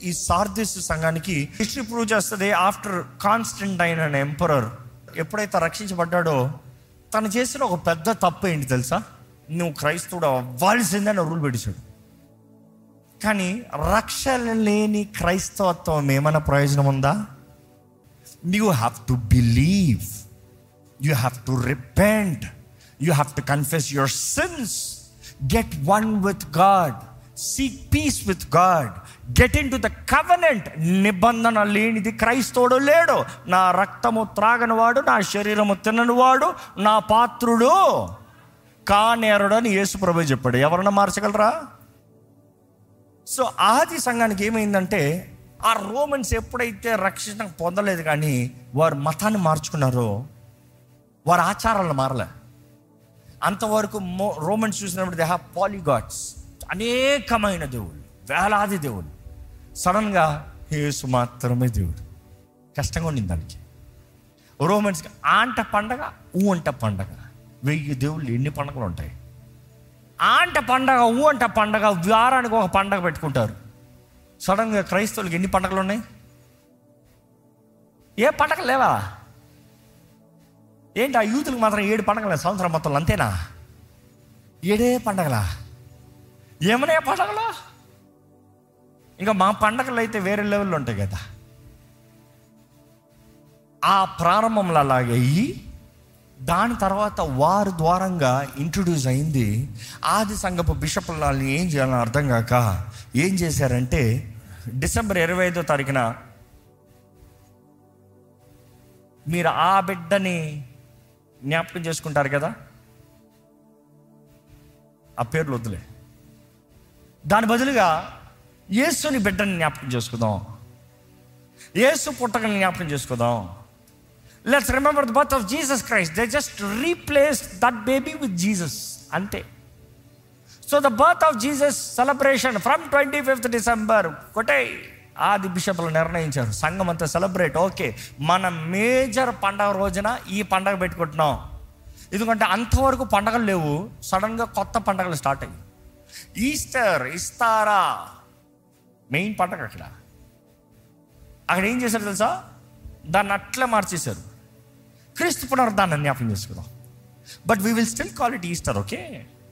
ఈ సార్దిస్ సంఘానికి history prove చేస్తుంది ఆఫ్టర్ కాన్స్టెంటైన్ అనే ఎంపరర్ ఎప్పుడైతే రక్షించబడ్డాడో తను చేసిన ఒక పెద్ద తప్పు ఏంటి తెలుసా నువ్వు క్రైస్తవుడు అవ్వాల్సిందని రూల్ పెట్టేశాడు కానీ రక్షణ లేని క్రైస్తవత్వం ఏమైనా ప్రయోజనం ఉందా you have to believe you have to repent you have to confess your sins get one with God seek peace with God get into the covenant నిబంధన లేనిది క్రైస్తవుడు లేడు నా రక్తము త్రాగని వాడు నా శరీరము తినని వాడు నా పాత్రుడు కానేరుడు అని యేసు ప్రభు చెప్పాడు ఎవరన్నా మార్చగలరా సో ఆది సంఘానికి ఏమైందంటే ఆ రోమన్స్ ఎప్పుడైతే రక్షణ పొందలేదు కానీ వారు మతాన్ని మార్చుకున్నారో వారి ఆచారాలు మారలే అంతవరకు మో రోమన్స్ చూసినప్పుడు దే హ్యావ్ పాలిగాడ్స్ అనేకమైన దేవుళ్ళు వేలాది దేవుళ్ళు సడన్గా యేసు మాత్రమే దేవుడు కష్టంగా ఉండింది దానికి రోమన్స్కి ఆంట పండగ ఊ అంట పండగ వెయ్యి దేవుళ్ళు ఎన్ని పండగలు ఉంటాయి ఆంట పండగ ఊ అంట పండగ వారానికి ఒక పండగ పెట్టుకుంటారు సడన్గా క్రైస్తవులకి ఎన్ని పండగలు ఉన్నాయి ఏ పండగలు లేవా ఏంటి ఆ యూతులకు మాత్రం ఏడు పండగల సంవత్సరం మొత్తం అంతేనా ఏడే పండగలా ఏమనే పండగలు ఇంకా మా పండగలు అయితే వేరే లెవెల్లో ఉంటాయి కదా ఆ ప్రారంభంలో అలాగే అయ్యి దాని తర్వాత వారి ద్వారంగా ఇంట్రొడ్యూస్ అయింది ఆది సంఘపు బిషపులని ఏం చేయాలని అర్థం కాక ఏం చేశారంటే డిసెంబర్ ఇరవై ఐదో తారీఖున మీరు ఆ బిడ్డని జ్ఞాపకం చేసుకుంటారు కదా ఆ పేర్లు వద్దులే దాని బదులుగా యేసుని బిడ్డని జ్ఞాపకం చేసుకుందాం యేసు పుట్టకని జ్ఞాపకం చేసుకుందాం let's remember the birth of Jesus Christ they just replace that baby with Jesus అంతే so the birth of Jesus celebration from twenty fifth December కొటే ఆది బిషప్లు నిర్ణయించారు సంఘం అంతా సెలబ్రేట్ ఓకే మన మేజర్ పండగ రోజున ఈ పండగ పెట్టుకుంటున్నాం ఎందుకంటే అంతవరకు పండగలు లేవు సడన్గా కొత్త పండగలు స్టార్ట్ అయ్యి ఈస్టర్ ఇస్తారా మెయిన్ పండగ అక్కడ అక్కడ ఏం చేశారు తెలుసా దాన్ని అట్లే మార్చేశారు క్రీస్తు పునరుద్ధాన్ని జ్ఞాపకం చేసుకుందాం but we will still call it Easter okay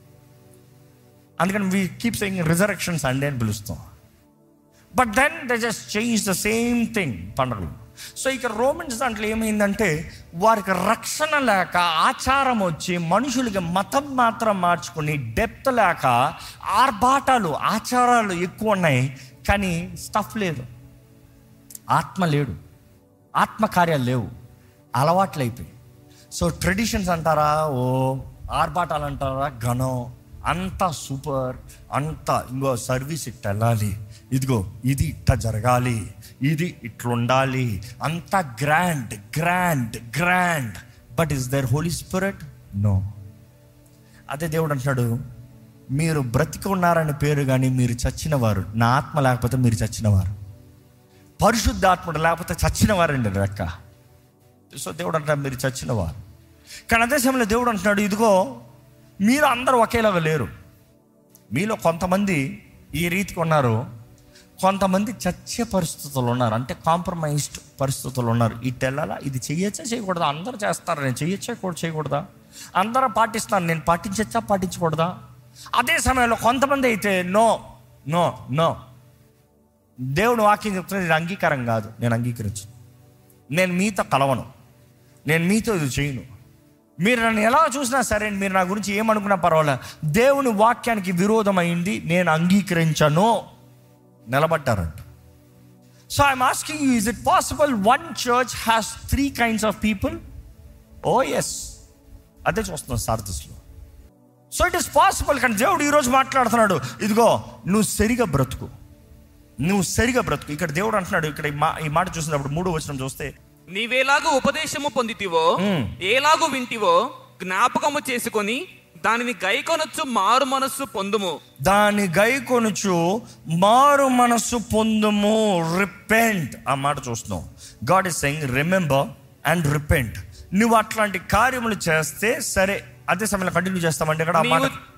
అందుకని we keep saying resurrection Sunday అని పిలుస్తాం but then the just change the same thing పండుగలు సో ఇక రోమన్స్ దాంట్లో ఏమైందంటే వారికి రక్షణ లేక ఆచారం వచ్చి మనుషులకి మతం మాత్రం మార్చుకుని డెప్త్ లేక ఆర్భాటాలు ఆచారాలు ఎక్కువ ఉన్నాయి కానీ స్టఫ్ లేదు ఆత్మ లేడు ఆత్మ కార్యాలు లేవు అలవాట్లు అయిపోయి సో ట్రెడిషన్స్ అంటారా ఓ ఆర్భాటాలు అంటారా ఘనం అంతా సూపర్ అంతా ఇంకో సర్వీస్ ఇట్ట వెళ్ళాలి ఇదిగో ఇది ఇట్ట జరగాలి ఇది ఇట్లుండాలి అంతా grand grand grand but is there Holy Spirit no అదే దేవుడు అంటున్నాడు మీరు బ్రతికి ఉన్నారని పేరు కానీ మీరు చచ్చినవారు నా ఆత్మ లేకపోతే మీరు చచ్చినవారు పరిశుద్ధాత్ముడు లేకపోతే చచ్చిన వారండి లెక్క సో దేవుడు అంటాడు మీరు చచ్చినవారు కానీ అదే సమయంలో దేవుడు అంటున్నాడు ఇదిగో మీరు అందరూ ఒకేలాగా లేరు మీలో కొంతమంది ఈ రీతికి ఉన్నారు కొంతమంది చచ్చే పరిస్థితులు ఉన్నారు అంటే కాంప్రమైజ్డ్ పరిస్థితులు ఉన్నారు ఇటు వెళ్ళాలా ఇది చెయ్యొచ్చా చేయకూడదా అందరూ చేస్తారు నేను చెయ్యొచ్చా కూడా చేయకూడదా అందరూ పాటిస్తాను నేను పాటించచ్చా పాటించకూడదా అదే సమయంలో కొంతమంది అయితే నో నో నో దేవుడు వాక్యం చెప్తున్నది ఇది అంగీకారం కాదు నేను అంగీకరించు నేను మీతో కలవను నేను మీతో ఇది చేయను మీరు నన్ను ఎలా చూసినా సరే మీరు నా గురించి ఏమనుకున్నా పర్వాలేదు దేవుని వాక్యానికి విరోధమైంది నేను అంగీకరించను నిలబడ్డారంట so I am asking you is it possible one church has three kinds of people oh yes అదే చూస్తున్నాం సార్థస్లో సో ఇట్ ఇస్ పాసిబుల్ కానీ దేవుడు ఈరోజు మాట్లాడుతున్నాడు ఇదిగో నువ్వు సరిగా బ్రతుకు నువ్వు సరిగా బ్రతుకు ఇక్కడ దేవుడు అంటున్నాడు ఇక్కడ ఈ మా- ఈ మాట చూసినప్పుడు మూడో వచనం చూస్తే నీవేలాగూ ఉపదేశము పొందితివో మ్మ్. ఏలాగు వింటివో జ్ఞాపకము చేసుకొని దానిని గైకొనొచ్చు మారు మనస్సు పొందుము దాని గై కొనుచు మారు మనస్సు పొందుము రిపెంట్ ఆ మాట చూస్తున్నాం God is saying remember and repent నువ్వు అట్లాంటి కార్యములు చేస్తే సరే అదే సమయంలో కంటిన్యూ చేస్తామంటే ఇక్కడ ఆ మాట నీవు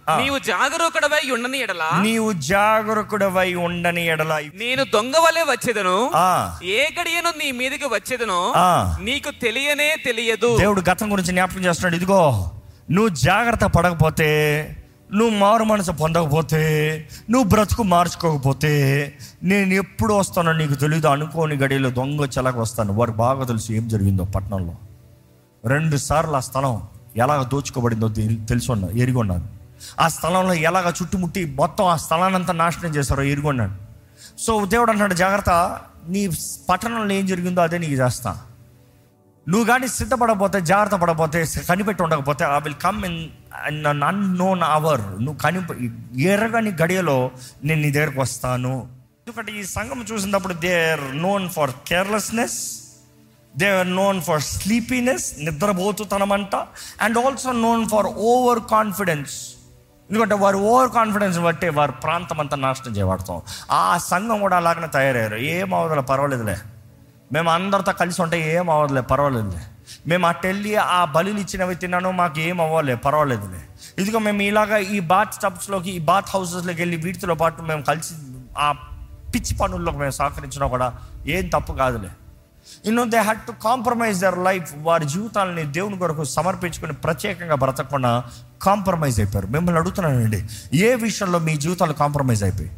ఆ. నీవు జాగరూకుడవై ఉండని ఎడల నీవు జాగరూకుడవై ఉండని ఎడల నేను దొంగ వలె వచ్చేదను ఆ, ఏ గడియను నీ మీదకి వచ్చేదను ఆ. నీకు తెలియనే తెలియదు దేవుడు గతం గురించి జ్ఞాపకం చేస్తున్నాడు ఇదిగో నువ్వు జాగ్రత్త పడకపోతే నువ్వు మారు మనసు పొందకపోతే నువ్వు బ్రతుకు మార్చుకోకపోతే నేను ఎప్పుడు వస్తానో నీకు తెలియదు అనుకోని గడిలో దొంగ చెలకు వస్తాను వారికి బాగా తెలుసు ఏం జరిగిందో పట్టణంలో రెండు సార్లు ఆ స్థలం ఎలాగ దోచుకోబడిందో తెలి- తెలిసి ఉన్నా ఎరిగొన్నాను ఆ స్థలంలో ఎలాగ చుట్టుముట్టి మొత్తం ఆ స్థలాన్ని అంతా నాశనం చేశారో ఎరిగొన్నాడు సో దేవుడు అంటున్నాడు జాగ్రత్త నీ పట్టణంలో ఏం జరిగిందో అదే నీకు చేస్తా నువ్వు కానీ సిద్ధపడకపోతే జాగ్రత్త పడకపోతే కనిపెట్టి ఉండకపోతే I will come in an unknown hour నువ్వు కని ఎరగని గడియలో నేను నీ దగ్గరకు వస్తాను ఎందుకంటే ఈ సంఘం చూసినప్పుడు they are known for carelessness they are known for sleepiness నిద్రపోతుతనమంట and also known for over confidence ఎందుకంటే వారు ఓవర్ కాన్ఫిడెన్స్ బట్టి వారి ప్రాంతం అంతా నాశనం చేయబడతాం ఆ సంఘం కూడా అలాగనే తయారయ్యారు ఏం అవదలే పర్వాలేదులే మేము అందరితో కలిసి ఉంటే ఏం అవ్వదులే పర్వాలేదులే మేము అటు వెళ్ళి ఆ బలులు ఇచ్చినవి తిన్నాను మాకు ఏం అవ్వలే పర్వాలేదులే ఇదిగో మేము ఇలాగా ఈ బాత్ టబ్స్లోకి ఈ బాత్ హౌసెస్లోకి వెళ్ళి వీటితో పాటు మేము కలిసి ఆ పిచ్చి పనుల్లోకి మేము సహకరించినా కూడా ఏం తప్పు కాదులే you know they had to compromise their life వారి జీవితాలని దేవుని కొరకు సమర్పించుకుని ప్రత్యేకంగా బ్రతకకుండా కాంప్రమైజ్ అయిపోయారు మిమ్మల్ని అడుగుతున్నానండి ఏ విషయంలో మీ జీవితాలు కాంప్రమైజ్ అయిపోయి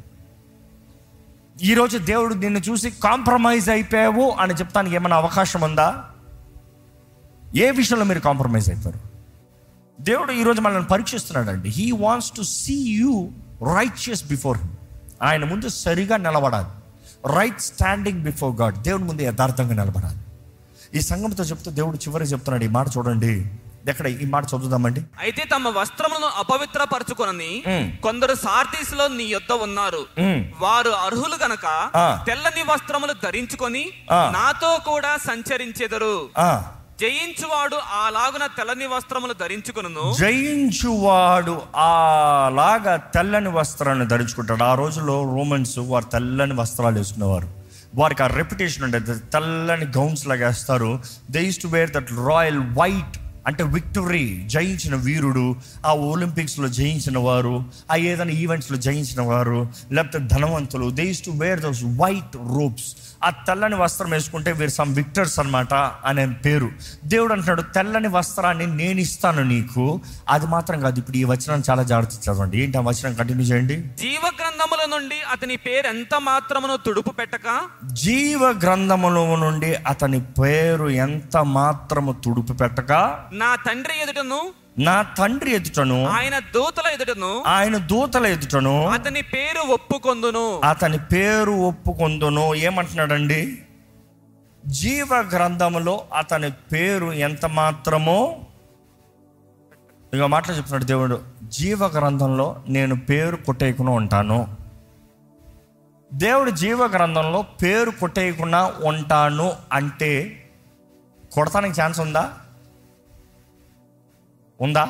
ఈరోజు దేవుడు నిన్ను చూసి కాంప్రమైజ్ అయిపోయావు అని చెప్తానికి ఏమైనా అవకాశం ఉందా ఏ విషయంలో మీరు కాంప్రమైజ్ అయిపోయారు దేవుడు ఈరోజు మనల్ని పరీక్షిస్తున్నాడండి he wants to see you righteous before him ఆయన ముందు సరిగా నిలబడాలి రైట్ స్టాండింగ్ బిఫోర్ గాడ్ దేవుడి ముందు యథార్థంగా నిలబడాలి ఈ సంఘంతో చెప్తూ దేవుడు చివరికి చెప్తున్నాడు ఈ మాట చూడండి ఎక్కడ ఈ మాట చదువుదామండి అయితే తమ వస్త్రములను అపవిత్రపరచుకొనని మ్. కొందరు సార్తీసులో నీ యొద్ద ఉన్నారు మ్. వారు అర్హులు గనక ఆ. తెల్లని వస్త్రములు ధరించుకొని ఆ. నాతో కూడా సంచరించెదరు ఆ, జయించువాడు అలాగున తెల్లని వస్త్రములు ధరించుకొనును జయించువాడు అలాగా తెల్లని వస్త్రాన్ని ధరించుకుంటాడు ఆ రోజుల్లో రోమన్స్ వారు తెల్లని వస్త్రాలు వేసుకునేవారు వారికి ఆ రెప్యుటేషన్ ఉండేది తెల్లని గౌన్స్ లాగా వేస్తారు they used to wear that royal white అంటే విక్టరీ జయించిన వీరుడు ఆ ఒలింపిక్స్లో జయించిన వారు ఆ ఏదైనా ఈవెంట్స్లో జయించిన వారు లేకపోతే ధనవంతులు they used to wear those white robes ఆ తెల్లని వస్త్రం వేసుకుంటే వీరు సమ్ విక్టర్స్ అన్నమాట అనే పేరు దేవుడు అంటున్నాడు తెల్లని వస్త్రాన్ని నేను ఇస్తాను నీకు అది మాత్రం కాదు ఇప్పుడు ఈ వచనం చాలా జాగ్రత్త చదవండి ఏంటి ఆ వచనం కంటిన్యూ చేయండి జీవ గ్రంథముల నుండి అతని పేరు ఎంత మాత్రమును తుడుపు పెట్టక జీవ గ్రంథములో నుండి అతని పేరు ఎంత మాత్రము తుడుపు పెట్టక నా తండ్రి ఎదుటను నా తండ్రి ఎదుటను ఆయన దూతల ఎదుటను ఆయన దూతల ఎదుటను అతని పేరు ఒప్పుకొందును అతని పేరు ఒప్పుకొందును ఏమంటున్నాడండి జీవ గ్రంథములో అతని పేరు ఎంత మాత్రమో ఇక మాటలు చెప్తున్నాడు దేవుడు జీవ గ్రంథంలో నేను పేరు కొట్టేయకుండా ఉంటాను దేవుడు జీవ గ్రంథంలో పేరు కొట్టేయకుండా ఉంటాను అంటే కొడతానికి ఛాన్స్ ఉందా ఉందా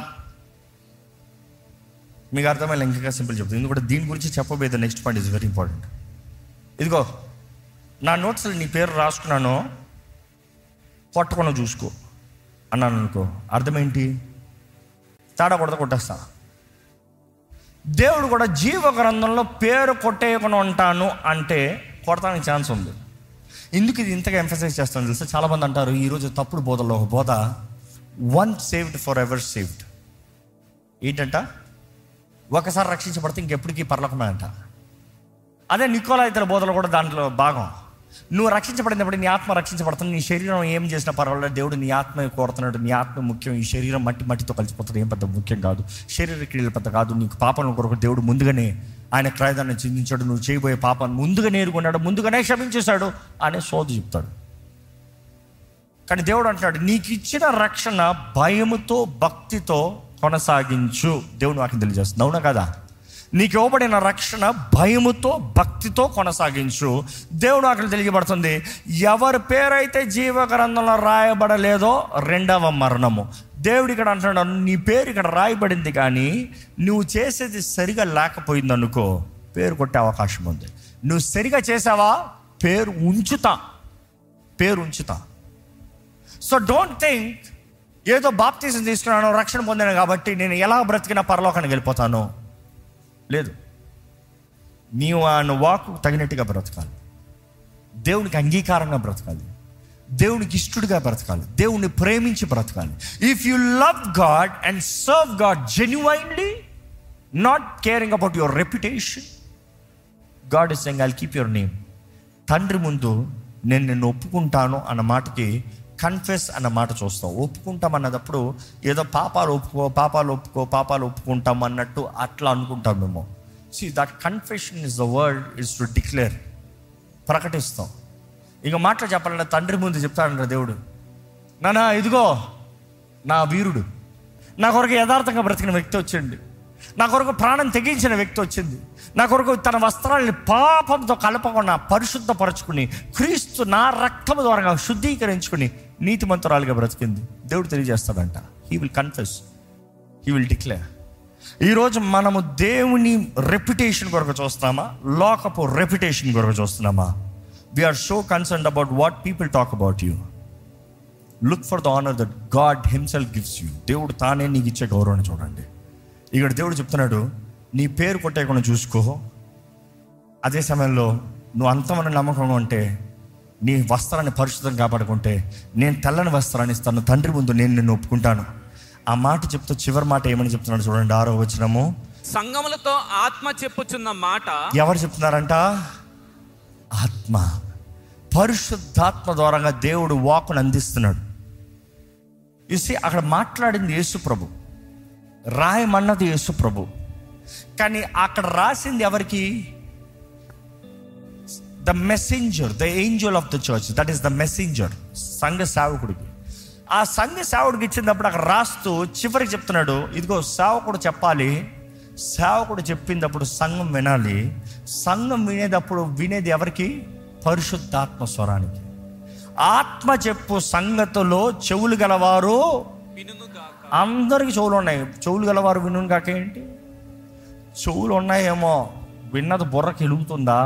మీకు అర్థమైనా ఇంకా సింపుల్ చెప్తుంది ఎందుకంటే దీని గురించి చెప్పబోయేది next point is very important ఇదిగో నా నోట్స్లో నీ పేరు రాసుకున్నాను కొట్టకుండా చూసుకో అన్నాను అనుకో అర్థమేంటి తేడా కొడత కొట్టేస్తా దేవుడు కూడా జీవ గ్రంథంలో పేరు కొట్టేయకుండా ఉంటాను అంటే కొడతానికి ఛాన్స్ ఉంది ఎందుకు ఇది ఇంతగా ఎంఫసైజ్ చేస్తాను తెలుసా చాలామంది అంటారు ఈరోజు తప్పుడు బోధలో ఒక బోధ one saved forever saved ఏంటంట ఒకసారి రక్షించబడితే ఇంకెప్పటికీ పర్లకమే అంట అదే నికోలా ఇతర బోధలు కూడా దాంట్లో భాగం నువ్వు రక్షించబడినప్పుడు నీ ఆత్మ రక్షించబడుతుంది నీ శరీరం ఏం చేసినా పర్వాలేదు దేవుడు నీ ఆత్మ కోరుతున్నాడు నీ ఆత్మ ముఖ్యం ఈ శరీరం మట్టి మట్టితో కలిసిపోతుంది ఏం పెద్ద ముఖ్యం కాదు శరీర క్రియలు పెద్ద కాదు నీకు పాపం కొరకు దేవుడు ముందుగానే ఆయన క్రయదాన్ని చిందించాడు నువ్వు చేయబోయే పాపాన్ని ముందుగా నేర్కొన్నాడు ముందుగానే క్షమించేశాడు అనే సోదు చెప్తాడు కానీ దేవుడు అంటున్నాడు నీకు ఇచ్చిన రక్షణ భయముతో భక్తితో కొనసాగించు దేవుడు నాకు తెలియజేస్తుంది అవునా కదా నీకు ఇవ్వబడిన రక్షణ భయముతో భక్తితో కొనసాగించు దేవుడు అక్కడ తెలియబడుతుంది ఎవరి పేరైతే జీవ గ్రంథంలో రాయబడలేదో రెండవ మరణము దేవుడు ఇక్కడ అంటున్నాడు నీ పేరు ఇక్కడ రాయబడింది కానీ నువ్వు చేసేది సరిగా లేకపోయింది అనుకో పేరు కొట్టే అవకాశం ఉంది నువ్వు సరిగా చేసావా పేరు ఉంచుతా పేరు ఉంచుతా సో డోంట్ థింక్ ఏదో బాప్తీసం తీసుకున్నాను రక్షణ పొందాను కాబట్టి నేను ఎలా బ్రతికినా పరలోకానికి వెళ్ళిపోతాను లేదు నీవు ఆయన వాకు తగినట్టుగా బ్రతకాలి దేవునికి అంగీకారంగా బ్రతకాలి దేవునికి ఇష్టడుగా బ్రతకాలి దేవుని ప్రేమించి బ్రతకాలి if you love God and serve God genuinely not caring about your reputation God is saying I keep your name తండ్రి ముందు నేను నిన్ను ఒప్పుకుంటాను అన్న మాటకి కన్ఫెస్ అన్న మాట చూస్తాం ఒప్పుకుంటాం అన్నదప్పుడు ఏదో పాపాలు ఒప్పుకో పాపాలు ఒప్పుకో పాపాలు ఒప్పుకుంటాం అన్నట్టు అట్లా అనుకుంటాం మేము see that confession is the word is to declare ప్రకటిస్తాం ఇక మాటలు చెప్పాలంటే తండ్రి ముందు చెప్తాడంట దేవుడు నానా ఇదిగో నా వీరుడు నా కొరకు యథార్థంగా బ్రతికిన వ్యక్తి వచ్చింది నా కొరకు ప్రాణం తెగించిన వ్యక్తి వచ్చింది నా కొరకు తన వస్త్రాలని పాపంతో కలపకుండా పరిశుద్ధపరచుకుని క్రీస్తు నా రక్తము ద్వారా శుద్ధీకరించుకుని నీతిమంతురాలుగా బ్రతికింది దేవుడు తెలియజేస్తాడంట he will confess he will declare ఈరోజు మనము దేవుని రెప్యుటేషన్ కొరకు చూస్తున్నామా లోకపు రెప్యుటేషన్ కొరకు చూస్తున్నామా we are so concern about what people talk about you look for the honour that God himself gives you దేవుడు తానే నీకు ఇచ్చే గౌరవం చూడండి ఇక్కడ దేవుడు చెప్తున్నాడు నీ పేరు కొట్టేయకుండా చూసుకో అదే సమయంలో నువ్వు అంతమైన నమ్మకంగా ఉంటే నీ వస్త్రాన్ని పరిశుద్ధం కాపాడుకుంటే నేను తెల్లని వస్త్రాన్ని ఇస్తాను తండ్రి ముందు నేను నిన్ను ఒప్పుకుంటాను ఆ మాట చెప్తూ చివరి మాట ఏమని చెప్తున్నాడు చూడండి ఆరో వచనము సంగములతో ఆత్మ చెప్పుచున్న మాట ఎవరు చెప్తున్నారంట ఆత్మ పరిశుద్ధాత్మ ద్వారంగా దేవుడు వాకును అందిస్తున్నాడు చూసి అక్కడ మాట్లాడింది యేసు ప్రభు రాయమన్నది యేసు ప్రభు కానీ అక్కడ రాసింది ఎవరికి the messenger the angel of the church that is the messenger సంఘ సేవకుడికి ఆ సంఘ సేవకుడికి ఇచ్చినప్పుడు అక్కడ రాస్తూ చివరికి చెప్తున్నాడు ఇదిగో సేవకుడు చెప్పాలి సేవకుడు చెప్పినప్పుడు సంఘం వినాలి సంఘం వినేటప్పుడు వినేది ఎవరికి పరిశుద్ధాత్మ స్వరానికి ఆత్మ చెప్పు సంగతిలో చెవులు గలవారు వినుగాక అందరికి చెవులు ఉన్నాయి చెవులు గలవారు విను కాక ఏంటి చెవులు ఉన్నాయేమో విన్నది బుర్రకి వెలుగుతుందా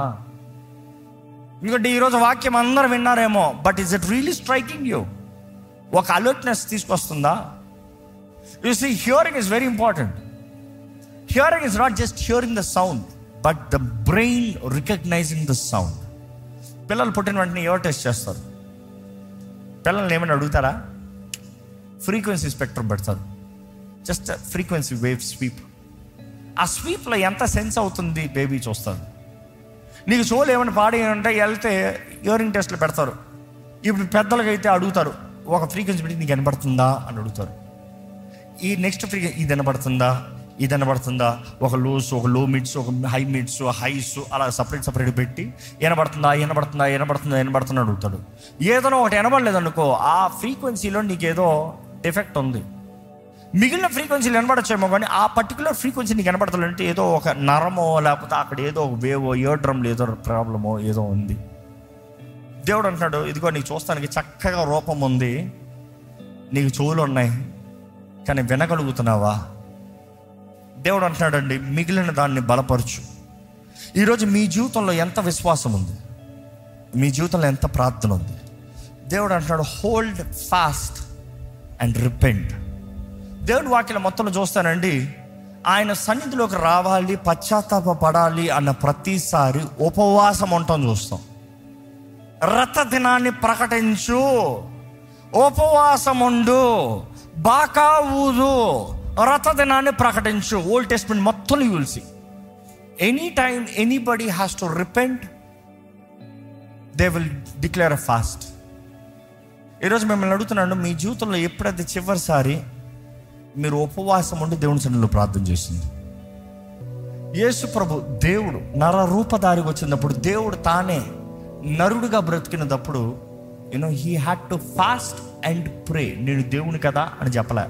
ఎందుకంటే ఈరోజు వాక్యం అందరు విన్నారేమో but is it really striking you ఒక అలర్ట్నెస్ తీసుకొస్తుందా you see hearing is very important hearing is not just hearing the sound but the brain recognising the sound పిల్లలు పుట్టిన వెంటనే ఎవరు టెస్ట్ చేస్తారు పిల్లల్ని ఏమైనా అడుగుతారా ఫ్రీక్వెన్సీ స్పెక్ట్రమ్ పెడతారు జస్ట్ ఫ్రీక్వెన్సీ వేవ్ స్వీప్ ఆ స్వీప్లో ఎంత సెన్స్ అవుతుంది బేబీ చూస్తారు నీకు సోల్ ఏమైనా పాడి అంటే వెళ్తే ఇయరింగ్ టెస్ట్లు పెడతారు ఇప్పుడు పెద్దలకి అయితే అడుగుతారు ఒక ఫ్రీక్వెన్సీ పెట్టి నీకు వినపడుతుందా అని అడుగుతారు ఈ నెక్స్ట్ ఫ్రీక్వెన్సీ ఇది వినపడుతుందా ఇది వినపడుతుందా ఒక లోస్ ఒక లో మిడ్స్ ఒక హై మిడ్స్ హైస్ అలా సపరేట్ సపరేట్ పెట్టి వినపడుతుందా వినపడుతుందా వినపడుతుందా వినపడుతుందా అడుగుతాడు ఏదైనా ఒకటి వినపడలేదు అనుకో ఆ ఫ్రీక్వెన్సీలో నీకేదో డిఫెక్ట్ ఉంది మిగిలిన ఫ్రీక్వెన్సీలు వినపడచ్చేమో కానీ ఆ పర్టికులర్ ఫ్రీక్వెన్సీ నీకు వినపడతాలంటే ఏదో ఒక నరమో లేకపోతే అక్కడ ఏదో ఒక వేవో ఇయర్ డ్రమ్లో ఏదో ప్రాబ్లమో ఏదో ఉంది దేవుడు అంటున్నాడు ఇదిగో నీకు చూస్తానికి చక్కగా రూపం ఉంది నీకు చెవులు ఉన్నాయి కానీ వినగలుగుతున్నావా దేవుడు అంటున్నాడండి మిగిలిన దాన్ని బలపరచు ఈరోజు మీ జీవితంలో ఎంత విశ్వాసం ఉంది మీ జీవితంలో ఎంత ప్రార్థన ఉంది దేవుడు అంటున్నాడు హోల్డ్ ఫాస్ట్ అండ్ రిపెంట్ దేవుడి వాక్యం మొత్తంలో చూస్తానండి ఆయన సన్నిధిలోకి రావాలి పశ్చాత్తాప పడాలి అన్న ప్రతిసారి ఉపవాసం ఉండటం చూస్తాం రథ దినాన్ని ప్రకటించు ఉపవాసం ఉండు బాకా ఊదు రథ దినాన్ని ప్రకటించు ఓల్డ్ టెస్ట్మెంట్ మొత్తం యూల్సి any time anybody has to repent they will declare a fast ఈరోజు మిమ్మల్ని అడుగుతున్నాను మీ జీవితంలో ఎప్పుడైతే చివరిసారి మీరు ఉపవాసం ఉండి దేవుని సన్నిధిలో ప్రార్థన చేసింది యేసు ప్రభు దేవుడు నర రూపధారికి వచ్చినప్పుడు దేవుడు తానే నరుడుగా బ్రతికినప్పుడు you know he had to fast and pray నేను దేవుని కదా అని చెప్పలే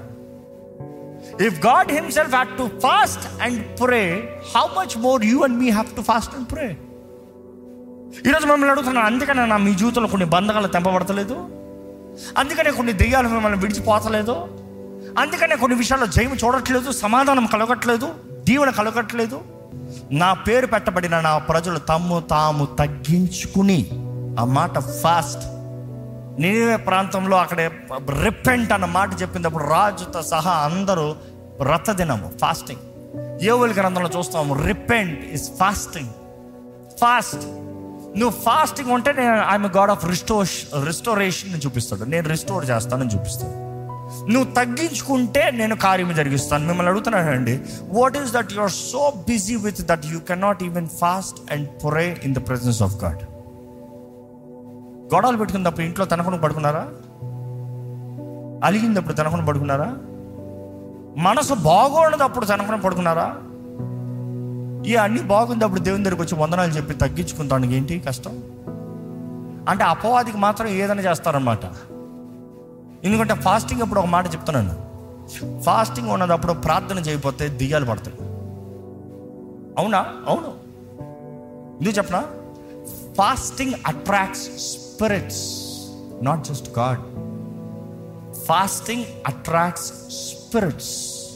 if God himself had to fast and pray how much more you and me have to fast and pray ఈరోజు మిమ్మల్ని అడుగుతున్నాను అందుకనే నా మీ జీవితంలో కొన్ని బంధకాలు తెంపబడతలేదు అందుకనే కొన్ని దెయ్యాలు మిమ్మల్ని విడిచిపోతలేదు అందుకనే కొన్ని విషయాల్లో జయం చూడట్లేదు సమాధానం కలగట్లేదు దీవెన కలగట్లేదు నా పేరు పెట్టబడిన నా ప్రజలు తమ్ము తాము తగ్గించుకుని ఆ మాట ఫాస్ట్ నినివే ప్రాంతంలో అక్కడ రిపెంట్ అన్న మాట చెప్పినప్పుడు రాజుతో సహా అందరూ రథ దినము ఫాస్టింగ్ ఏవుల గ్రంథంలో చూస్తాము రిపెంట్ ఇస్ ఫాస్టింగ్ ఫాస్ట్ నువ్వు ఫాస్టింగ్ ఉంటే నేను I am God of restore restoration చూపిస్తాడు నేను రిస్టోర్ చేస్తానని చూపిస్తాను నువ్వు తగ్గించుకుంటే నేను కార్యం జరిగిస్తాను మిమ్మల్ని అడుగుతున్నానండి what is that you are so busy with that you cannot even fast and pray in the presence of God గొడవలు పెట్టుకున్నప్పుడు ఇంట్లో తనకుండా పడుకున్నారా అలిగినప్పుడు తనకుండా పడుకున్నారా మనసు బాగోడదప్పుడు తనకుండా పడుకున్నారా ఈ అన్ని బాగుందప్పుడు దేవుని దగ్గరికి వచ్చి వందనాలు చెప్పి తగ్గించుకుంటానికి ఏంటి కష్టం అంటే అపవాదికి మాత్రం ఏదైనా చేస్తారనమాట ఎందుకంటే ఫాస్టింగ్ అప్పుడు ఒక మాట చెప్తున్నాను ఫాస్టింగ్ ఉన్నదప్పుడు ప్రార్థన చేయకపోతే దిగాలు పడతాయి అవునా అవును ఎందుకు చెప్పనా fasting attracts spirits not just God fasting attracts spirits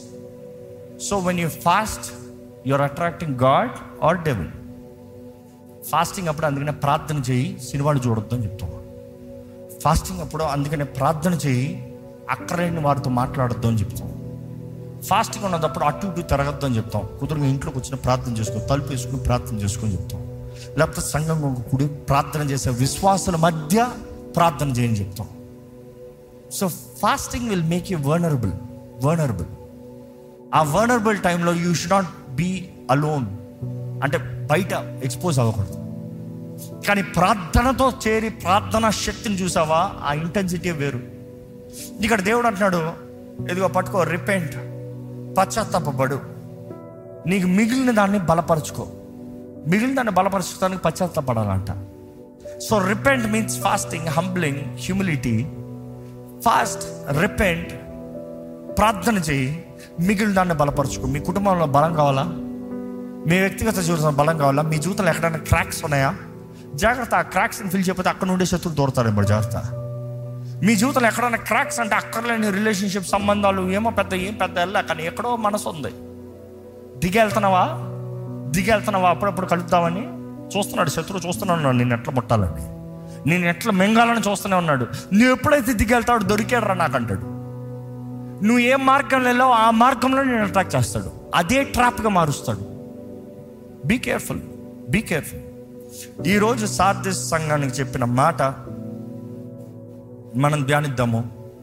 so when you fast you're attracting God or devil fasting అప్పుడు అందుకనే ప్రార్థన చేయి సినిమాలు చూడొద్దు అని చెప్తాం ఫాస్టింగ్ అప్పుడు అందుకనే ప్రార్థన చేయి అక్కలేని వారితో మాట్లాడొద్దు అని చెప్తాం ఫాస్టింగ్ ఉన్నప్పుడు అటు ఇటు తిరగద్దు అని చెప్తాం కుదురుగా ఇంట్లోకి వచ్చిన ప్రార్థన చేసుకో తలుపు వేసుకుని ప్రార్థన చేసుకొని చెప్తాం లేకపోతే సంఘం కుడి ప్రార్థన చేసే విశ్వాసుల మధ్య ప్రార్థన చేయని చెప్తాం so fasting will make you vulnerable vulnerable ఆ వర్నరబుల్ టైంలో you should not be alone అంటే బయట ఎక్స్పోజ్ అవ్వకూడదు కానీ ప్రార్థనతో చేరి ప్రార్థన శక్తిని చూసావా ఆ ఇంటెన్సిటీ వేరు ఇక్కడ దేవుడు అంటున్నాడు ఇదిగో పట్టుకో రిపెంట్ పశ్చాత్తాపడు నీకు మిగిలిన దాన్ని బలపరచుకో మిగిలిన దాన్ని బలపరచుకోవడానికి పశ్చాత్తాపడాలంట so repent means fasting humbling humility fast repent ప్రార్థన చేయి మిగిలిన దాన్ని బలపరచుకో మీ కుటుంబంలో బలం కావాలా మీ వ్యక్తిగత జీవితంలో బలం కావాలా మీ జీవితంలో ఎక్కడైనా క్రాక్స్ ఉన్నాయా జాగ్రత్త ఆ క్రాక్స్ని ఫిల్ చేయకపోతే అక్కడ నుండి శత్రులు దూరతారేమో జాగ్రత్త మీ జీవితంలో ఎక్కడైనా క్రాక్స్ అంటే అక్కర్లేని రిలేషన్షిప్ సంబంధాలు ఏమో పెద్ద ఏం పెద్ద వెళ్ళా కానీ ఎక్కడో మనసు ఉంది దిగెళ్తున్నావా దిగెళ్తున్నావా అప్పుడప్పుడు కలుద్దామని చూస్తున్నాడు శత్రువు చూస్తున్నాడు నేను ఎట్లా ముట్టాలని నేను ఎట్లా మింగాలని చూస్తూనే ఉన్నాడు నువ్వు ఎప్పుడైతే దిగెళ్తాడు దొరికాడు రా నాకు అంటాడు నువ్వు ఏ మార్గంలో వెళ్ళావో ఆ మార్గంలో నేను అట్రాక్ట్ చేస్తాడు అదే ట్రాప్గా మారుస్తాడు బీ కేర్ఫుల్ బీ కేర్ఫుల్ ఈరోజు సార్థిస్ సంఘానికి చెప్పిన మాట మనం ధ్యానిద్దాము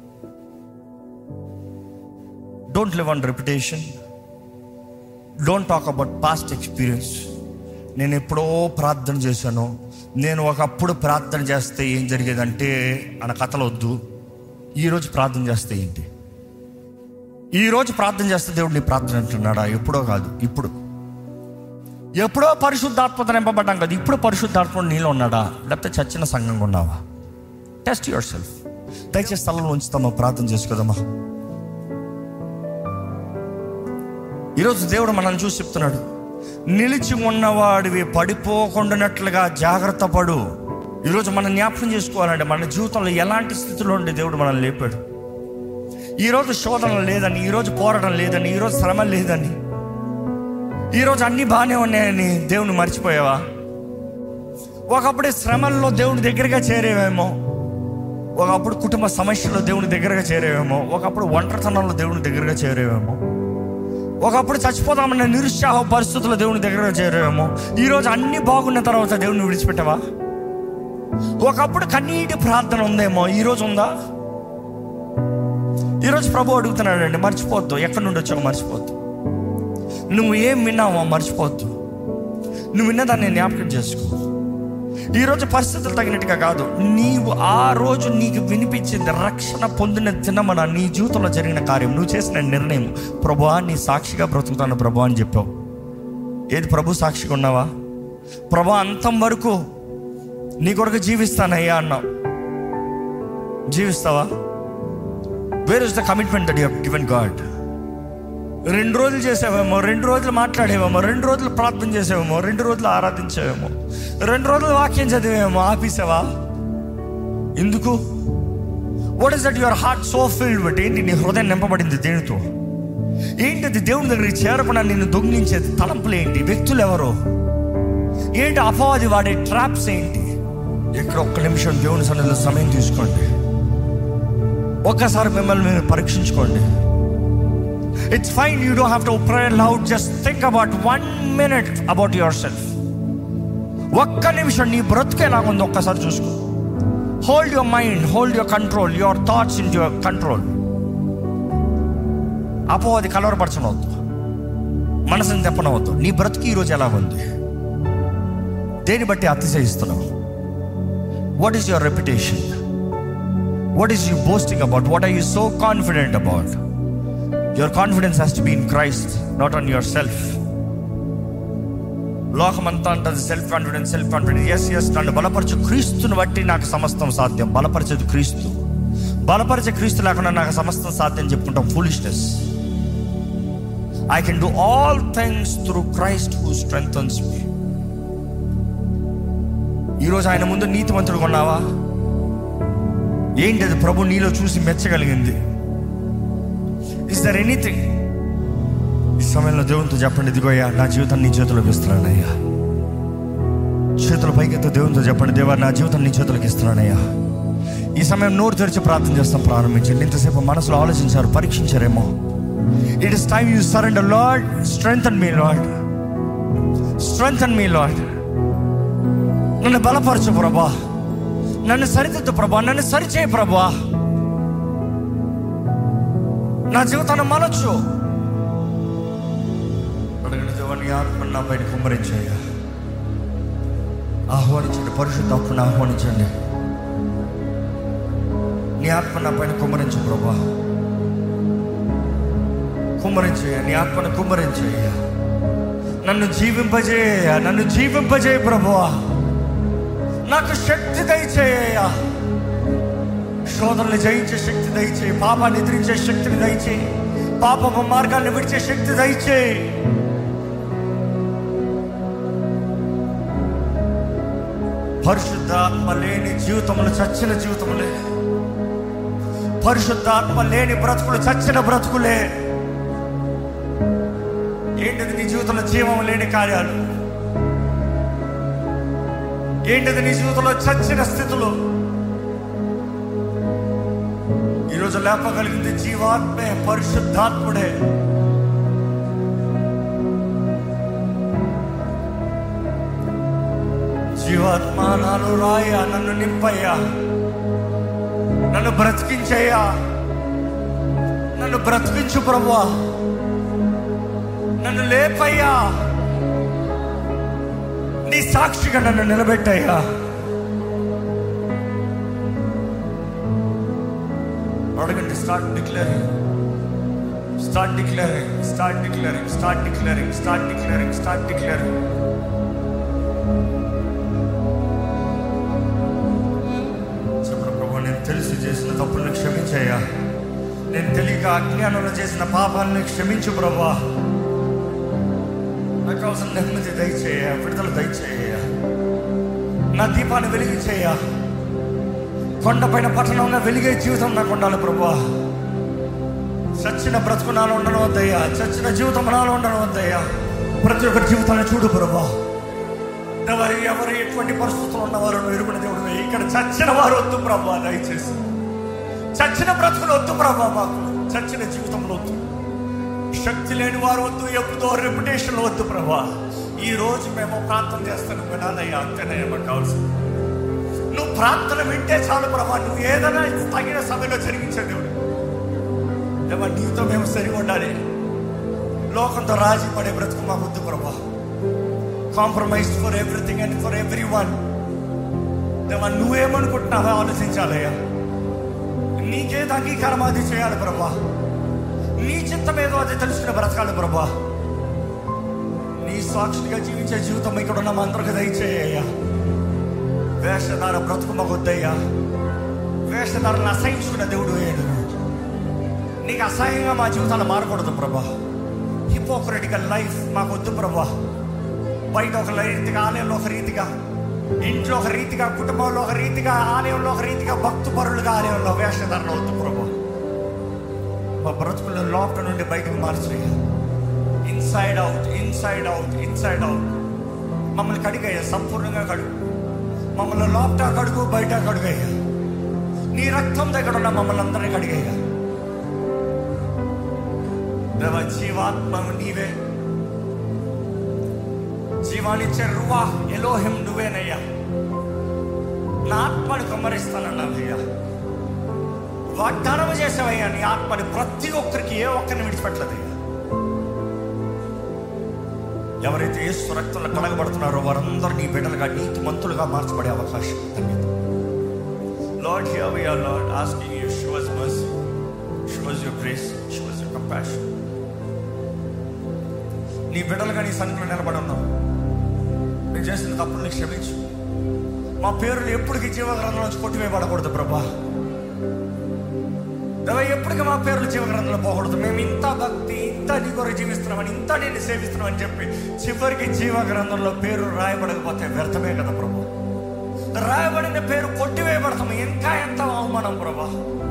don't live on reputation don't talk about past experience నేను ఎప్పుడో ప్రార్థన చేశాను నేను ఒకప్పుడు ప్రార్థన చేస్తే ఏం జరిగేదంటే అన్న కథలు వద్దు ఈరోజు ప్రార్థన చేస్తే ఏంటి ఈరోజు ప్రార్థన చేస్తే దేవుడు నీ ప్రార్థన అంటున్నాడా ఎప్పుడో కాదు ఇప్పుడు ఎప్పుడో పరిశుద్ధాత్మత నింపబడ్డాం కదా ఇప్పుడు పరిశుద్ధాత్మ నీలో ఉన్నాడా లేకపోతే చచ్చిన సంఘంగా ఉన్నావా టెస్ట్ యువర్ సెల్ఫ్ దయచేసి స్థలంలో ఉంచుతామా ప్రార్థన చేసుకోదమ్మా ఈరోజు దేవుడు మనల్ని చూసి చెప్తున్నాడు నిలిచి ఉన్నవాడివి పడిపోకుండానట్లుగా జాగ్రత్త పడు ఈరోజు మనం జ్ఞాపకం చేసుకోవాలంటే మన జీవితంలో ఎలాంటి స్థితిలో ఉండి దేవుడు మనల్ని లేపాడు ఈరోజు శోధన లేదని ఈరోజు పోరాటం లేదని ఈరోజు శ్రమ లేదని ఈరోజు అన్నీ బాగానే ఉన్నాయని దేవుని మర్చిపోయావా ఒకప్పుడు శ్రమల్లో దేవుని దగ్గరగా చేరేవేమో ఒకప్పుడు కుటుంబ సమస్యల్లో దేవుని దగ్గరగా చేరేవేమో ఒకప్పుడు ఒంటరితనంలో దేవుని దగ్గరగా చేరేవేమో ఒకప్పుడు చచ్చిపోదామన్న నిరుత్సాహ పరిస్థితుల్లో దేవుని దగ్గరగా చేరేవేమో ఈరోజు అన్ని బాగున్న తర్వాత దేవుని విడిచిపెట్టావా ఒకప్పుడు కన్నీటి ప్రార్థన ఉందేమో ఈరోజు ఉందా ఈరోజు ప్రభు అడుగుతున్నాడండి మర్చిపోవద్దు ఎక్కడి నుండి వచ్చావో మర్చిపోవద్దు నువ్వు ఏం విన్నావో మర్చిపోవద్దు నువ్వు విన్నదాన్ని జ్ఞాపకం చేసుకో ఈరోజు పరిస్థితులు తగినట్టుగా కాదు నీవు ఆ రోజు నీకు వినిపించింది రక్షణ పొందిన తినమన నీ జీవితంలో జరిగిన కార్యం నువ్వు చేసిన నిర్ణయం ప్రభా నీ సాక్షిగా బ్రతుకుతాను ప్రభా అని చెప్పావు ఏది ప్రభు సాక్షిగా ఉన్నావా ప్రభా అంతం వరకు నీ కొరకు జీవిస్తానయ్యా అన్నావు జీవిస్తావా where is the commitment that you given God రెండు రోజులు చేసావేమో రెండు రోజులు మాట్లాడేవేమో రెండు రోజులు ప్రార్థన చేసావేమో రెండు రోజులు ఆరాధించావేమో రెండు రోజులు వాక్యం చదివేమో ఆపేసావా ఎందుకు what is that your heart so filled but ఏంటి నీ హృదయం నింపబడింది దేనితో ఏంటి అది దేవుని దగ్గరికి చేరకుండా నిన్ను దొంగిలించేది తలంపులు ఏంటి వ్యక్తులు ఎవరో ఏంటి అపవాది వాడే ట్రాప్స్ ఏంటి ఇక్కడ ఒక్క నిమిషం దేవుని సన్నిధిలో సమయం తీసుకోండి ఒక్కసారి మిమ్మల్ని మీరు పరీక్షించుకోండి it's fine you do have to pray loud just think about one minute about yourself ఒక్క నిమిషం నీ బ్రతుకు ఎలాగుందో ఒక్కసారి చూసుకో hold your mind hold your control your thoughts in your control అపో అది కలవరపరచనవద్దు మనసుని తెప్పనవద్దు నీ బ్రతుకు ఈరోజు ఎలా ఉంది దేని బట్టి అతిశయిస్తున్నావు what is your reputation what is you boasting about what are you so confident about your confidence has to be in Christ not on yourself లోకమంతా అంటుంది self confidence self confidence yes yes నన్ను బలపరచు క్రీస్తుని బట్టి నాకు సమస్తం సాధ్యం బలపరచదు క్రీస్తు బలపరిచే క్రీస్తు లేకుండా నాకు సమస్తం సాధ్యం చెప్పుకుంటాం foolishness I can do all things through Christ who strengthens me ఈరోజు ఆయన ముందు నీతిమంతుడు కొన్నావా ఏంటి అది ప్రభు నీలో చూసి మెచ్చగలిగింది ఇస్ దర్ ఎనీథింగ్ ఈ సమయంలో దేవునితో చెప్పండి ఇదిగోయ్యా నా జీవితాన్ని నీ చేతులకు ఇస్తున్నానయ్యా చేతుల పైకెత్తు దేవునితో చెప్పండి దేవా నా జీవితం నీ చేతులకు ఇస్తున్నానయ్యా ఈ సమయం నోరు తెరిచి ప్రార్థన చేస్తాం ప్రారంభించండి ఇంతసేపు మనసులో ఆలోచించారు పరీక్షించారేమో it is time you surrender Lord strengthen me Lord strengthen me Lord నన్ను బలపరచు ప్రభా నన్ను సరిదిద్దు ప్రభా నన్ను సరిచేయి ప్రభా నా జీవితాన్ని మలచు అడగని దేవాన్ని ఆత్మ నా పైన కుమ్మరించయ్యా ఆహ్వానించండి పరిశుద్ధాత్మను ఆహ్వానించండి నీ ఆత్మ నా పైన కుమ్మరించు ప్రభా కుమ్మరించయ్యా నీ ఆత్మను కుమ్మరించయ్యా నన్ను జీవింపజేయ నన్ను జీవింపజేయ ప్రభువా నాకు శక్తి దయచేయ్యా శోధనలు జయించే శక్తి దయచేయి పాపాన్ని ఎదిరించే శక్తిని దయచేయి పాపపు మార్గాన్ని విడిచే శక్తి దయచేయి పరిశుద్ధాత్మ లేని జీవితములు చచ్చిన జీవితములే పరిశుద్ధాత్మ లేని బ్రతుకులు చచ్చిన బ్రతుకులే ఏంటిది నీ జీవితంలో జీవం లేని కార్యాలు ఏంటిది నీ జీవితంలో చచ్చిన స్థితులు ఈరోజు లేపగలిగింది జీవాత్మే పరిశుద్ధాత్ముడే జీవాత్మ నాలో రాయ నన్ను నింపయ్యా నన్ను బ్రతికించయ్యా నన్ను బ్రతికించు ప్రభువా నన్ను లేపయ్యా నీ సాక్షిగా నన్ను నిలబెట్టయ్యా అడగండి start declaring start declaring start declaring start declaring start declaring start declaring చెప్పు ప్రభు నేను తెలిసి చేసిన తప్పులను క్షమించయ్యా నేను తెలియక అజ్ఞానంలో చేసిన పాపాలను క్షమించు ప్రభా నాకు కావాల్సిన నెమ్మది దయచేయ విడుదల దయచేయ నా దీపాన్ని వెలిగించేయ కొండపైన పట్టణంగా వెలిగే జీవితం నాకు ఉండాలి ప్రభా చచ్చిన బ్రతుకు నాలో ఉండడం వద్దయ్యా చచ్చిన జీవితం నాలో ఉండడం వద్దయ్యా ప్రతి ఒక్కరి జీవితాన్ని చూడు ప్రభా ఎవరు ఎవరు ఎటువంటి పరిస్థితులు ఉన్నవారు నువ్వు ఎరుగున దేవుడు ఇక్కడ చచ్చిన వారు వద్దు ప్రభా దయచేసి చచ్చిన బ్రతుకులు వద్దు ప్రభా మాకు చచ్చిన జీవితంలో వద్దు శక్తి లేని వారు వద్దు ఎప్పుడో రెప్యుటేషన్ వద్దు ప్రభా ఈ రోజు మేము ప్రార్థన చేస్తాను వినాలయ్యా అంతేనయ్యా మాకు కావాల్సింది నువ్వు ప్రార్థన వింటే చాలు ప్రభా నువ్వు ఏదైనా తగిన సమయంలో జరిగించే దేవుడు దేవా నీతో మేము సరిగా ఉండాలి లోకంతో రాజీ పడే బ్రతుకు మాకు వద్దు ప్రభా compromise for everything and for everyone దేవా నువ్వేమనుకుంటున్నావో ఆలోచించాలయ్యా నీకేది అంగీకారం అది చేయాలి ప్రభా నీ చిత్తం ఏదో అది తెలుసుకునే బ్రతకాలి ప్రభా నీ సాక్షిగా జీవించే జీవితం ఇక్కడ ఉన్న మా అందరికి దయచేయ్యా వేషధార బ్రతుకు మాకు వద్దయ్యా వేషధారను అసహించుకున్న దేవుడు ఏడు నీకు అసహ్యంగా మా జీవితాలు మారకూడదు ప్రభా హిపోక్రటికల్ లైఫ్ మాకు వద్దు ప్రభా బయట ఒక రీతిగా ఆలయంలో ఒక రీతిగా ఇంట్లో ఒక రీతిగా కుటుంబంలో ఒక రీతిగా ఆలయంలో ఒక రీతిగా భక్తు పరులుగా ఆలయంలో వేషధారణ వద్దు ప్రభా మా బ్రతుకుల్లో లోపల నుండి బయటకు మార్చేయ inside out inside out inside out మమ్మల్ని కడిగయ్యా సంపూర్ణంగా కడుగు మమ్మల్ని లోపట కడుగు బయట కడుగయ్యా నీ రక్తం దగ్గర ఉన్న మమ్మల్ని అందరినీ కడిగయ్యా దేవ జీవాత్మ నీవే జీవానిచ్చే రువా ఎలోహిం నువ్వేనయ్యా నా ఆత్మని కమ్మరిస్తానన్నావయ్యా వాగ్దానం చేసావయ్యా నీ ఆత్మని ప్రతి ఒక్కరికి ఏ ఒక్కరిని విడిచిపెట్టలేదయ్యా ఎవరైతే ఏసు రక్తంలో కలగబడుతున్నారో వారందరూ నీ బిడ్డలుగా నీతి మంతులుగా మార్చబడే అవకాశం ధన్యత Lord here we are Lord asking you show us mercy show us your grace show us your compassion నీ బిడ్డలుగా నీ సన్నిధిలో నిలబడి ఉన్నాం మేము చేసిన తప్పుల్ని క్షమించు మా పేర్లు ఎప్పటికీ జీవగ్రంథం నుంచి కొట్టివేయబడకూడదు ప్రభా దేవా ఎప్పటికీ మా పేర్లు జీవగ్రంథంలో పోకూడదు మేము ఇంత భక్తి ఇంత నీ కొరకు జీవిస్తున్నామని ఇంత నేను సేవిస్తున్నామని చెప్పి చివరికి జీవగ్రంథంలో పేరు రాయబడకపోతే వ్యర్థమే కదా ప్రభు రాయబడిన పేరు కొట్టివేయబడతాము ఇంకా ఎంత అవమానం ప్రభా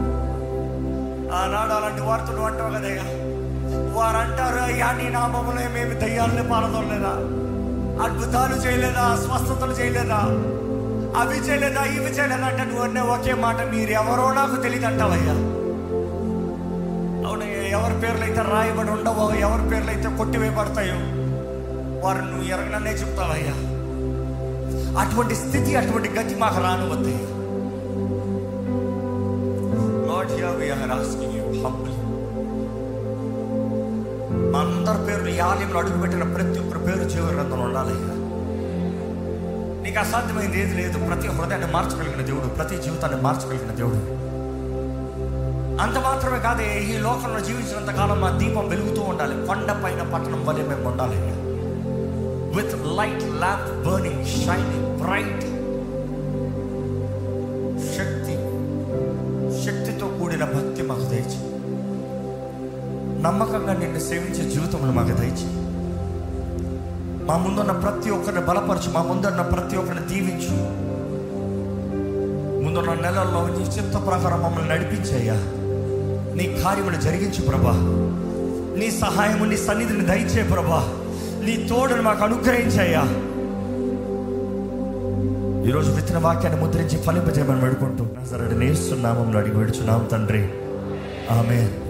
ఆనాడు అలాంటి వార్తలు అంటావు కదయ్యా వారు అంటారు అయ్యా నీ నామములో మేము దయ్యాలని పారదోలేదా అద్భుతాలు చేయలేదా స్వస్థతలు చేయలేదా అవి చేయలేదా ఇవి చేయలేదా అంటే నువ్వు అనే ఒకే మాట మీరు ఎవరో నాకు తెలియదు అంటావయ్యా అవునయ్యా ఎవరి పేర్లు అయితే రాయబడి ఉండవో ఎవరి పేర్లు అయితే కొట్టివేయబడతాయో వారు నువ్వు ఎరగననే చెప్తావయ్యా అటువంటి స్థితి అటువంటి గతి మాకు రానివద్దయ్యా Lord here we are asking you humbly మా అందరి పేర్లు ఈ ఆలయంలో అడుగుపెట్టిన ప్రతి ఒక్కరి పేరు జీవ గ్రంథంలో ఉండాలయ్యా నీకు అసాధ్యమైంది ఏది లేదు ప్రతి హృదయాన్ని మార్చగలిగిన దేవుడు ప్రతి జీవితాన్ని మార్చగలిగిన దేవుడు అంత మాత్రమే కాదే ఈ లోకంలో జీవించినంత కాలం మా దీపం వెలుగుతూ ఉండాలి కొండ పైన పట్టణం వలె మేము ఉండాలి with light lamp burning shining bright శక్తి శక్తితో కూడిన భక్తి మాకు దయచి నమ్మకంగా నిన్ను సేవించే జీవితములు మాకు దయచి మా ముందున్న ప్రతి ఒక్కరిని బలపరచు మా ముందున్న ప్రతి ఒక్కరిని దీవించు ముందున్న నెలల్లో నీ చిత్త ప్రకారం మమ్మల్ని నడిపించయ్యా నీ కార్యములు జరిగించు ప్రభా నీ సహాయము నీ సన్నిధిని దయచే ప్రభా నీ తోడుని మాకు అనుగ్రహించయ్యా ఈరోజు విత్తన వాక్యాన్ని ముద్రించి ఫలింపజేయమని వేడుకుంటూ సరే నేస్తున్నామని అడిగి విడుచున్నాం తండ్రి ఆమె